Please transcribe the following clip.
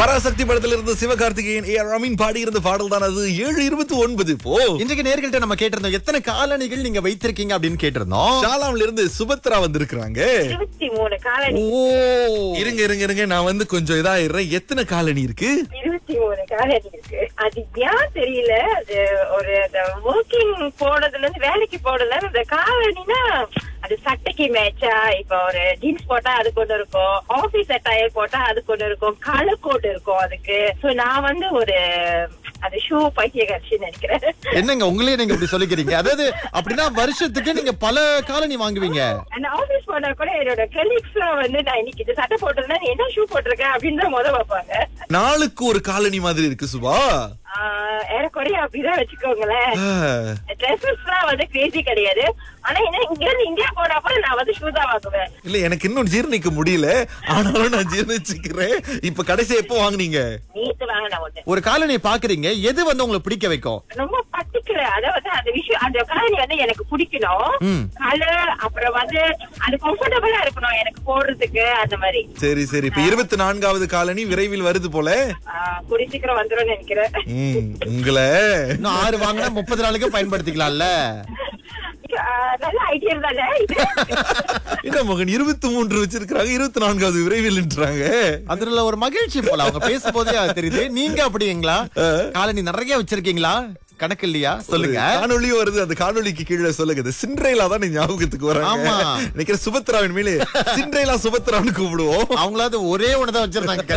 பராசக்தி படத்துல இருந்து சிவகார்த்திகேயன் ஏ ரமீன் பாடி இருந்த பாடல் தான் அது ஏழு இருபத்தி ஒன்பது இப்போ இன்றைக்கு நேர்கள்ட்ட நம்ம கேட்டிருந்தோம் எத்தனை காலணிகள் நீங்க வைத்திருக்கீங்க அப்படின்னு கேட்டிருந்தோம் ஷாலாம்ல இருந்து சுபத்ரா வந்திருக்கிறாங்க இருபத்தி மூணு காலனி ஓ இருங்க இருங்க இருங்க நான் வந்து கொஞ்சம் இதாயிடுறேன் எத்தனை காலனி இருக்கு இருபத்தி மூணு காலனி இருக்கு அது ஏன் தெரியல அது ஒரு ஒர்க்கிங் போனதுல இருந்து வேலைக்கு போனதுல இருந்து அந்த காலனினா அது சட்டைக்கு மேட்சா இப்ப ஒரு ஜீன்ஸ் போட்டா அது கொண்டு இருக்கும் ஆபீஸ் அட்டையர் போட்டா அது கொண்டு இருக்கும் கலர் கோட் இருக்கும் அதுக்கு சோ நான் வந்து ஒரு அது ஷூ பைத்தியகாட்சி நினைக்கிறேன் என்னங்க உங்களே நீங்க இப்படி சொல்லிக்கிறீங்க அதாவது அப்படின்னா வருஷத்துக்கு நீங்க பல காலனி வாங்குவீங்க அந்த ஆபீஸ் போனா கூட என்னோட கலீக்ஸ் எல்லாம் வந்து நான் இன்னைக்கு இது சட்டை போட்டிருந்தேன் நீ என்ன ஷூ போட்டிருக்க அப்படின்னு தான் முத வைப்பாங்க நாளுக்கு ஒரு காலனி மாதிரி இருக்கு சுபா ஆஹ் ஏறக்குறைய அப்படிதான் வச்சுக்கோங்களேன் ஆ, ட்ரெஸ்ஸஸ் எல்லாம் வந்து கிரேசி கிடையாது ஆனா என்ன இங்க இருந்து இந்தியா போனா கூட நான் வந்து ஷூ தான் வாங்குவேன் இல்ல எனக்கு இன்னும் ஜீரணிக்க முடியல ஆனாலும் நான் ஜீரணிச்சுக்கிறேன் இப்ப கடைசி எப்போ வாங்குனீங்க நீத்து வாங்கின ஒண்ணு ஒரு காலனியை பாக்குறீங்க எது வந்து உங்களுக்கு பிடிக்க வைக்கும் ரொம்ப பர்டிகுலர் அதாவது அந்த விஷயம் அந்த காலனி வந்து எனக்கு பிடிக்கணும் ம். கலர் அப்புறம் வந்து அது கம்ஃபர்டபுளா இருக்கணும் எனக்கு போடுறதுக்கு அந்த மாதிரி சரி சரி இப்ப இருபத்தி நான்காவது காலனி விரைவில் வருது போல ஆஹ் கூடிய சீக்கிரம் வந்துடும் நினைக்கிறேன் ம், உங்களை இன்னும் ஆறு வாங்கினா முப்பது நாளுக்கு பயன்படுத்திக்கலாம்ல ஆஹ் நல்ல ஐடியா தானே இது என்ன மகன் இருபத்தி மூன்று வச்சிருக்காங்க இருபத்தி நான்காவது விரைவில்ன்றாங்க அதுல ஒரு மகிழ்ச்சி போல அவங்க பேசும்போதே அது தெரியுது நீங்க அப்படிங்களா காலனி நிறைய வச்சிருக்கீங்களா கணக்கு இல்லையா சொல்லுங்க காணொளியும் வருது அந்த காணொளிக்கு கீழே சொல்லுங்க இந்த சிண்ட்ரேலா தான் ஞாபகத்துக்கு வராங்க ஆமா. நினைக்கிற சுபத்ராவின் மேலே சிண்ட்ரேலா சுபத்ரான்னு கூப்பிடுவோம் அவங்களாவது ஒரே ஒண்ணுதான் வச்சிருந்தாங்க